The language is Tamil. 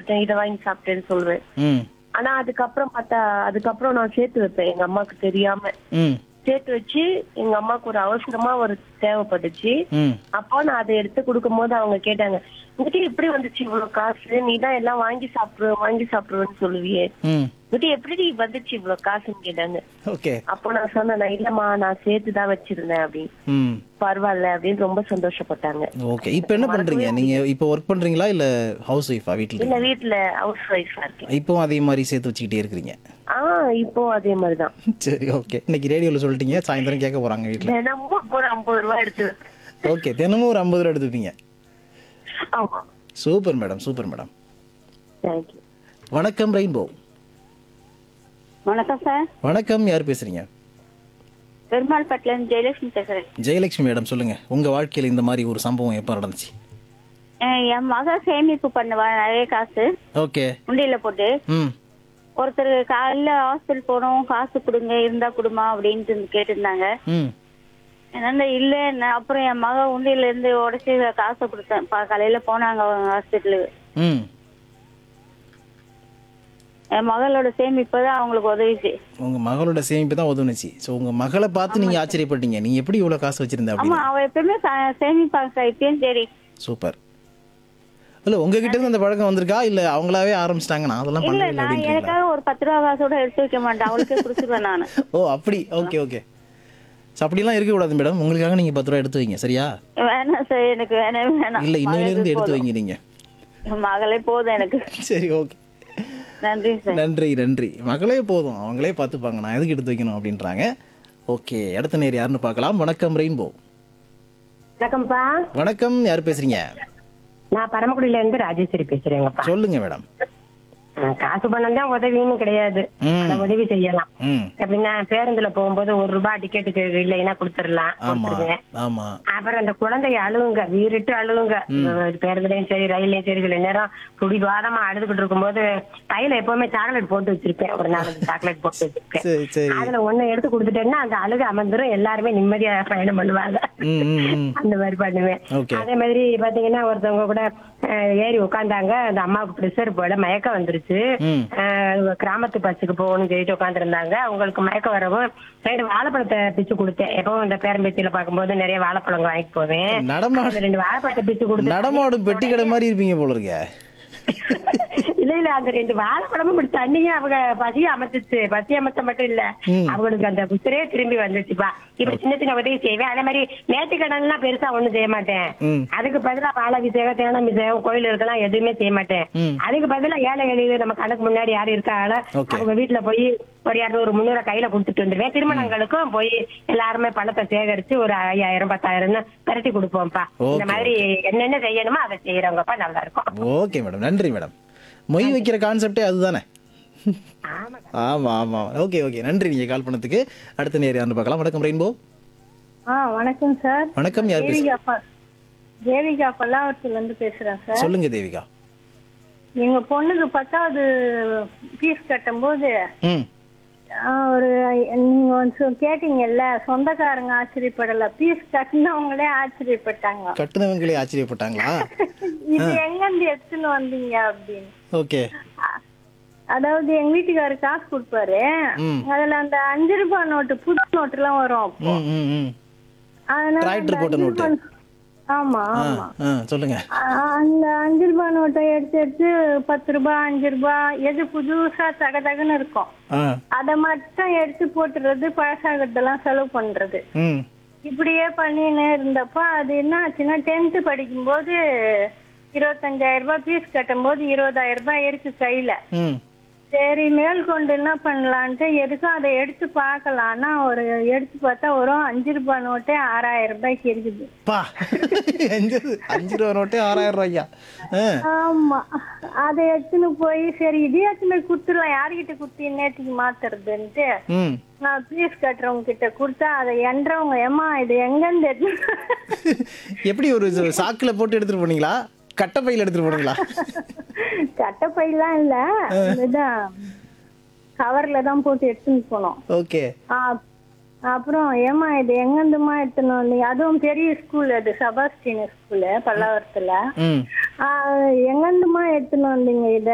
சாப்பிட்டேன் இதை வாங்கி சாப்பிட்டேன்னு சொல்லுவேன் ம் ஆனா அதுக்கப்புறம் பார்த்தா அதுக்கப்புறம் நான் சேர்த்து வைப்பேன் எங்க அம்மாக்கு தெரியாம ம் சேர்த்து வச்சு எங்க அம்மாக்கு ஒரு அவசரமா ஒரு தேவைப்பட்டுச்சு ம் அப்போ நான் அதை எடுத்து கொடுக்கும்போது அவங்க கேட்டாங்க உங்ககிட்ட எப்படி வந்துச்சு இவ்வளவு காசு நீ தான் எல்லாம் வாங்கி சாப்பிடுவ வாங்கி சாப்பிடுவேன்னு சொல்லுவியே ம் உங்ககிட்ட எப்படி வந்துச்சு இவ்வளவு காசுன்னு கேட்டாங்க ஓகே அப்போ நான் சொன்னேன் "நான் இல்லம்மா நான் சேர்த்து தான் வச்சிருந்தேன் அப்படின்னு ம் பரவாயில்ல அப்படின்னு ரொம்ப சந்தோஷப்பட்டாங்க ஓகே இப்போ என்ன பண்றீங்க நீங்க இப்போ ஒர்க் பண்றீங்களா இல்ல ஹவுஸ் ஒய்ஃபா வீட்டில் இல்ல வீட்டுல ஹவுஸ் ஒய்ஃபா இருக்கேன் இப்போவும் அதே மாதிரி சேர்த்து வச்சுக்கிட்டே இருக்கிறீங்க ஆஹ் இப்போ அதே மாதிரிதான் சரி ஓகே இன்னைக்கு ரேடியோவில் சொல்லிட்டீங்க சாயந்தரம் கேட்க போறாங்க வீட்டில் தினமும் ஒரு ஐம்பது ரூபாய் எடுத்து ஓகே தினமும் ஒரு ஐம்பது ரூபா எடுத்துப்பீங்க ஆமா super madam super madam thank you வணக்கம் ரெயின்போ வணக்கம் சார் வணக்கம் யார் பேசுறீங்க பெருமாள் பட்டிலேருந்து ஜெயலட்சுமி பேசுறேன் ஜெயலட்சுமி மேடம் சொல்லுங்க உங்க வாழ்க்கையில இந்த மாதிரி ஒரு சம்பவம் எப்போ நடந்துச்சு அஹ் என் மக சேமிப்பு பண்ணுவா நிறைய காசு ஓகே உண்டியில போட்டு ம் ஒருத்தர் காலையில ஹாஸ்பிட்டல் போனோம் காசு கொடுங்க இருந்தா கொடுமா அப்படின்ட்டு கேட்டிருந்தாங்க ம் என்னால இல்ல நான் அப்புறம் என் மக உண்டியில இருந்து உடச்சி காசை கொடுத்தேன் பா- காலையில போனாங்க அவங்க ஹாஸ்பிட்டலுக்கு ம் என் மகளோட சேமிப்பு தான் அவங்களுக்கு உதவிச்சு உங்க மகளோட சேமிப்பு தான் உதவுனுச்சு ஸோ உங்க மகளை பார்த்து நீங்க ஆச்சரியப்பட்டீங்க நீ எப்படி இவ்வளவு காசு வச்சிருந்த ஆமா அப்படின்னு அவ எப்பயுமே ச- சேமிப்பாங்க சார் இப்பயும் சரி சூப்பர் இல்ல உங்ககிட்ட இருந்து அந்த பழக்கம் வந்திருக்கா இல்ல அவங்களாவே ஆரம்பிச்சிட்டாங்க நான் அதெல்லாம் இல்ல பண்ணவே இல்லை நான் அப்படின்றீங்களா எனக்காக ஒரு பத்து ரூபா காசோட எடுத்து வைக்க மாட்டேன் அவளுக்கே கொடுத்துருவேன் நான் ஓ அப்படி ஓகே ஓகே ஸோ அப்படிலாம் இருக்கக்கூடாது மேடம் உங்களுக்காக நீங்க பத்து ரூபா எடுத்து வைங்க சரியா வேணாம் சார் எனக்கு வேணவே வேணாம் இல்ல இன்னையில இருந்து மகளே எடுத்து போதும். வைங்க நீங்க மகளே போதும் எனக்கு சரி ஓகே நன்றி சார் நன்றி நன்றி மகளே போதும் அவங்களே பார்த்துப்பாங்க நான் எதுக்கு எடுத்து வைக்கணும் அப்படின்றாங்க ஓகே அடுத்த நேர் யாருன்னு பார்க்கலாம் வணக்கம் ரெயின்போ வணக்கம்ப்பா வணக்கம் யார் பேசுறீங்க நான் பரமக்குடியில இருந்து ராஜேஸ்வரி பேசுறேங்கப்பா சொல்லுங்க மேடம் அஹ் காசு பணம் தான் உதவின்னு கிடையாது ம். ஆனா உதவி செய்யலாம் ம் எப்படின்னா பேருந்துல போகும்போது ஒரு ரூபாய் டிக்கெட்டுக்கு இல்லைன்னா கொடுத்துடலாம் ஆமா கொடுத்துருவேன் ஆமா அப்புறம் அந்த குழந்தைய அழுவுங்க வீறிட்டு அழுவுங்க பேருந்துலயும் சரி ரயிலையும் சரி சில நேரம் துடிவாதமா அழுதுகிட்டு இருக்கும்போது கையில எப்பவுமே சாக்லேட் போட்டு வச்சிருப்பேன் ஒரு நாலஞ்சு சாக்லேட் போட்டு வச்சிருப்பேன் சரி சரி அதுல ஒண்ணு எடுத்து கொடுத்துட்டேன்னா அந்த அழுக அமர்ந்துரும் எல்லாருமே நிம்மதியா பயணம் பண்ணுவாங்க ம் ம் ம் அந்த மாதிரி பண்ணுவேன் Okay. அதே மாதிரி பாத்தீங்கன்னா ஒருத்தவங்க கூட அஹ், ஏறி உட்காந்தாங்க அந்த அம்மாவுக்கு ப்ரெஷர் போல மயக்கம் வந்துருச்சு ம். அஹ், கிராமத்து பஸ்ஸுக்கு போகணும்னு சொல்லிட்டு உட்காந்துருந்தாங்க அவங்களுக்கு மயக்கம் வரவும் ரெண்டு வாழைப்பழத்தை பிச்சு கொடுத்தேன் எப்பவும் இந்த பேரம்பேத்தியில பார்க்கும்போது நிறைய வாழைப்பழங்க வாங்கிட்டு போவேன் நடமா அதுல ரெண்டு வாழைப்பழத்தை பிச்சு கொடுத்து நடமாடும் பெட்டி கடை மாதிரி இருப்பீங்க போல இருக்க இல்ல இல்ல அந்த ரெண்டு வாழைப்பழமும் இப்படி தண்ணியும் அவங்க பசிய அமைச்சிச்சு பசி அமைச்ச மட்டும் இல்ல ம். அவங்களுக்கு அந்த புத்தரே திரும்பி வந்துச்சுப்பா இப்படி சின்ன சின்ன உதவி செய்வேன் அதே மாதிரி நேர்த்திக்கடன்லாம் பெருசா ஒண்ணும் செய்ய மாட்டேன் ம். அதுக்கு பதிலா வாழை விசேகம் தேன விசேகம் கோயில் இருக்கலாம் எதுவுமே செய்ய மாட்டேன் ம். அதுக்கு அதுக்கு பதிலா ஏழை எளிய நம்ம கணக்கு முன்னாடி யாரு இருக்காங்களோ Okay. அவங்க வீட்டுல போய் ஒரு இரநூறு முந்நூறு கையில கொடுத்துட்டு வந்துருவேன் திருமணங்களுக்கும் போய் எல்லாருமே பணத்தை சேகரிச்சு ஒரு ஐயாயிரம் பத்தாயிரம்னு பரட்டி கொடுப்போம்ப்பா இந்த Okay. மாதிரி என்னென்ன செய்யணுமோ அதை செய்யறவங்கப்பா நல்லா இருக்கும் ஓகே மேடம் நன்றி மேடம் மொய் வைக்கிற கான்செப்டே அதுதானே ஆமா ஆமா ஆமா ஓகே ஓகே நன்றி நீங்க கால் பண்ணதுக்கு அடுத்த நேர் யாருன்னு பார்க்கலாம் வணக்கம் ரெயின்போ ஆ வணக்கம் சார் வணக்கம் யார் பேசுறீங்க தேவிகா ப- தேவிகா பல்லாவரத்துல இருந்து பேசுறேன் சார் சொல்லுங்க தேவிகா எங்க பொண்ணுக்கு பத்தாவது ஃபீஸ் கட்டும்போது ம் ஆ, ஒரு நீங்க வந்து கேட்டீங்கல்ல சொந்தக்காரங்க ஆச்சரியப்படல ஃபீஸ் கட்டினவங்களே ஆச்சரியப்பட்டாங்க கட்டுனவங்களே ஆச்சரியப்பட்டாங்களா இது எங்க இருந்து எடுத்துன்னு வந்தீங்க அப்படின்னு ஓகே அ- அதாவது எங்க வீட்டுக்காரரு காசு கொடுப்பாரு ம். அதுல அந்த அஞ்சு ரூபாய் நோட்டு புது நோட்டு எல்லாம் வரும் அப்போ. ம் ம் ம் அதனால Tractor அந்த போட்ட அஞ்சு நோட்டு. ரூபாய் ஆமா ஆ ஆமா ஆ சொல்லுங்க ஆ, அந்த அஞ்சு ரூபாய் நோட்டை எடுத்து எடுத்து பத்து ரூபாய் அஞ்சு ரூபாய் எது புதுசா தக தகன்னு இருக்கும் ஆ அத மட்டும் எடுத்து போட்டுறது பழசாகிறதெல்லாம் செலவு பண்றது ம் இப்படியே பண்ணின்னு இருந்தப்ப அது என்ன ஆச்சுன்னா டென்த்து படிக்கும்போது இருபத்தஞ்சாயிரம் ரூபாய் ஃபீஸ் கட்டும்போது இருபதாயிரம் ரூபாய் இருக்கு கையில ம் சரி மேற்கொண்டு என்ன பண்ணலான்ட்டு எதுக்கும் அதை எடுத்து பார்க்கலாம்னா ஒரு எடுத்து பார்த்தா ஒரு அஞ்சு ரூபாய் நோட்டே ஆறாயிரம் ரூபாய்க்கு இருக்குது பா அஞ்சு அஞ்சு ரூபா நோட்டே ஆறாயிரம் ரூபாய்யா ஆ ஆமா அதை எடுத்துன்னு போய் சரி இதே எடுத்துன்னு போய் குடுத்துடலாம் யார்கிட்ட குடுத்து நேற்றுக்கு மாத்துறதுன்ட்டு ம் நான் ஃபீஸ் கட்டுறவங்க கிட்ட கொடுத்தா அதை எண்றவங்க ஏமா இது எங்கன்னு எடுத்து எப்படி ஒரு சாக்குல போட்டு எடுத்துட்டு போனீங்களா கட்டப்பையில எடுத்துட்டு போனீங்களா கட்டப்பையெல்லாம் இல்ல இதுதான் கவர்ல தான் போட்டு எடுத்துன்னு போனோம் ஓகே ஆ, அப்புறம் ஏமா இது எங்கேருந்துமா எடுத்துன்னு வந்தீங்க அதுவும் பெரிய ஸ்கூல் அது சபாஸ்டின் ஸ்கூலு பல்லாவரத்துல ம் ஆ, எங்கேருந்துமா எடுத்துன்னு வந்தீங்க இத